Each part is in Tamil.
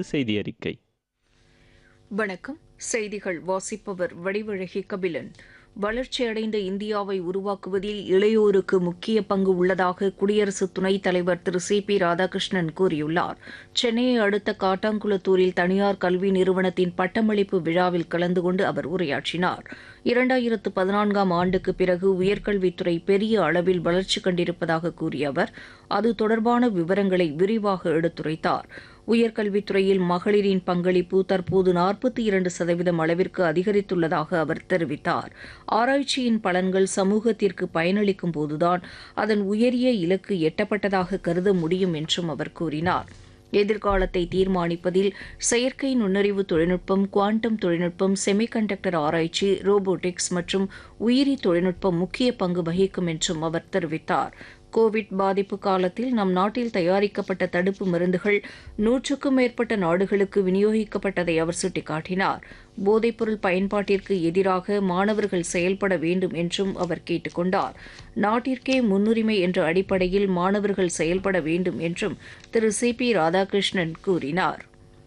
செய்தி அறிக்கை வணக்கம் செய்திகள் வாசிப்பவர் வடிவழகி கபிலன் வளர்ச்சியடைந்த இந்தியாவை உருவாக்குவதில் இளையோருக்கு முக்கிய பங்கு உள்ளதாக குடியரசு துணைத் தலைவர் திரு சி பி ராதாகிருஷ்ணன் கூறியுள்ளார் சென்னையை அடுத்த காட்டாங்குளத்தூரில் தனியார் கல்வி நிறுவனத்தின் பட்டமளிப்பு விழாவில் கலந்து கொண்டு அவர் உரையாற்றினார் இரண்டாயிரத்து பதினான்காம் ஆண்டுக்கு பிறகு உயர்கல்வித்துறை பெரிய அளவில் வளர்ச்சி கண்டிருப்பதாக கூறிய அவர் அது தொடர்பான விவரங்களை விரிவாக எடுத்துரைத்தார் உயர்கல்வித்துறையில் மகளிரின் பங்களிப்பு தற்போது நாற்பத்தி இரண்டு சதவீதம் அளவிற்கு அதிகரித்துள்ளதாக அவர் தெரிவித்தார் ஆராய்ச்சியின் பலன்கள் சமூகத்திற்கு பயனளிக்கும் போதுதான் அதன் உயரிய இலக்கு எட்டப்பட்டதாக கருத முடியும் என்றும் அவர் கூறினார் எதிர்காலத்தை தீர்மானிப்பதில் செயற்கை நுண்ணறிவு தொழில்நுட்பம் குவாண்டம் தொழில்நுட்பம் செமிகண்டக்டர் ஆராய்ச்சி ரோபோட்டிக்ஸ் மற்றும் உயிரி தொழில்நுட்பம் முக்கிய பங்கு வகிக்கும் என்றும் அவர் தெரிவித்தார் கோவிட் பாதிப்பு காலத்தில் நம் நாட்டில் தயாரிக்கப்பட்ட தடுப்பு மருந்துகள் நூற்றுக்கும் மேற்பட்ட நாடுகளுக்கு விநியோகிக்கப்பட்டதை அவர் சுட்டிக்காட்டினார் போதைப்பொருள் பயன்பாட்டிற்கு எதிராக மாணவர்கள் செயல்பட வேண்டும் என்றும் அவர் கேட்டுக் கொண்டார் நாட்டிற்கே முன்னுரிமை என்ற அடிப்படையில் மாணவர்கள் செயல்பட வேண்டும் என்றும் திரு சி பி ராதாகிருஷ்ணன் கூறினார்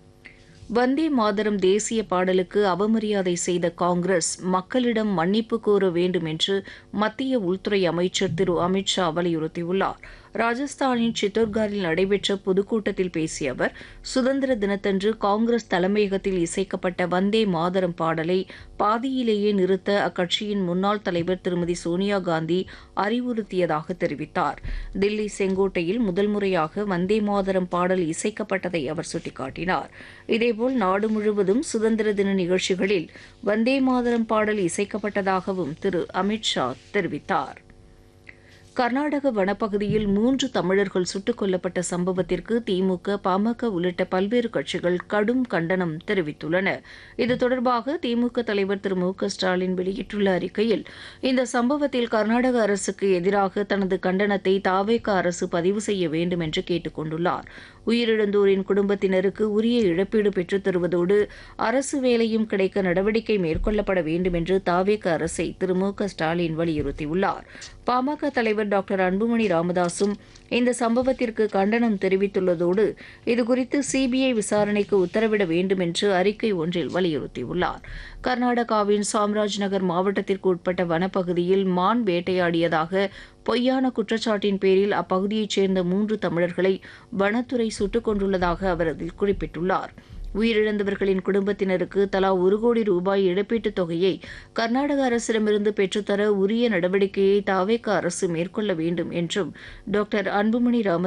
வந்தே மாதரம் தேசிய பாடலுக்கு அவமரியாதை செய்த காங்கிரஸ் மக்களிடம் மன்னிப்பு கோர வேண்டும் என்று மத்திய உள்துறை அமைச்சர் திரு அமித் ஷா வலியுறுத்தியுள்ளார் ராஜஸ்தானின் சித்தோர்காரில் நடைபெற்ற பொதுக்கூட்டத்தில் பேசிய அவர் சுதந்திர தினத்தன்று காங்கிரஸ் தலைமையகத்தில் இசைக்கப்பட்ட வந்தே மாதரம் பாடலை பாதியிலேயே நிறுத்த அக்கட்சியின் முன்னாள் தலைவர் திருமதி சோனியா காந்தி அறிவுறுத்தியதாக தெரிவித்தார் தில்லி செங்கோட்டையில் முதல் முறையாக வந்தே மாதரம் பாடல் இசைக்கப்பட்டதை அவர் சுட்டிக்காட்டினார் இதேபோல் நாடு முழுவதும் சுதந்திர தின நிகழ்ச்சிகளில் வந்தே மாதரம் பாடல் இசைக்கப்பட்டதாகவும் திரு அமித் ஷா தெரிவித்தார் கர்நாடக வனப்பகுதியில் மூன்று தமிழர்கள் சுட்டுக் கொல்லப்பட்ட சம்பவத்திற்கு திமுக பாமக உள்ளிட்ட பல்வேறு கட்சிகள் கடும் கண்டனம் தெரிவித்துள்ளன இது தொடர்பாக திமுக தலைவர் திரு மு க ஸ்டாலின் வெளியிட்டுள்ள அறிக்கையில் இந்த சம்பவத்தில் கர்நாடக அரசுக்கு எதிராக தனது கண்டனத்தை தாவேக அரசு பதிவு செய்ய வேண்டும் என்று கேட்டுக் கொண்டுள்ளார் உயிரிழந்தோரின் குடும்பத்தினருக்கு உரிய இழப்பீடு பெற்றுத் தருவதோடு அரசு வேலையும் கிடைக்க நடவடிக்கை மேற்கொள்ளப்பட வேண்டும் என்று தாவேக அரசை திரு மு க ஸ்டாலின் வலியுறுத்தியுள்ளார் பாமக தலைவர் டாக்டர் அன்புமணி ராமதாசும் இந்த சம்பவத்திற்கு கண்டனம் தெரிவித்துள்ளதோடு இதுகுறித்து சிபிஐ விசாரணைக்கு உத்தரவிட வேண்டும் என்று அறிக்கை ஒன்றில் வலியுறுத்தியுள்ளார் கர்நாடகாவின் சாம்ராஜ் நகர் மாவட்டத்திற்கு உட்பட்ட வனப்பகுதியில் மான் வேட்டையாடியதாக பொய்யான குற்றச்சாட்டின் பேரில் அப்பகுதியைச் சேர்ந்த மூன்று தமிழர்களை வனத்துறை சுட்டுக் கொண்டுள்ளதாக அவர் அதில் குறிப்பிட்டுள்ளார் உயிரிழந்தவர்களின் குடும்பத்தினருக்கு தலா ஒரு கோடி ரூபாய் இழப்பீட்டுத் தொகையை கர்நாடக அரசிடமிருந்து பெற்றுத்தர உரிய நடவடிக்கையை தாவேக அரசு மேற்கொள்ள வேண்டும் என்றும் டாக்டர் அன்புமணி ராம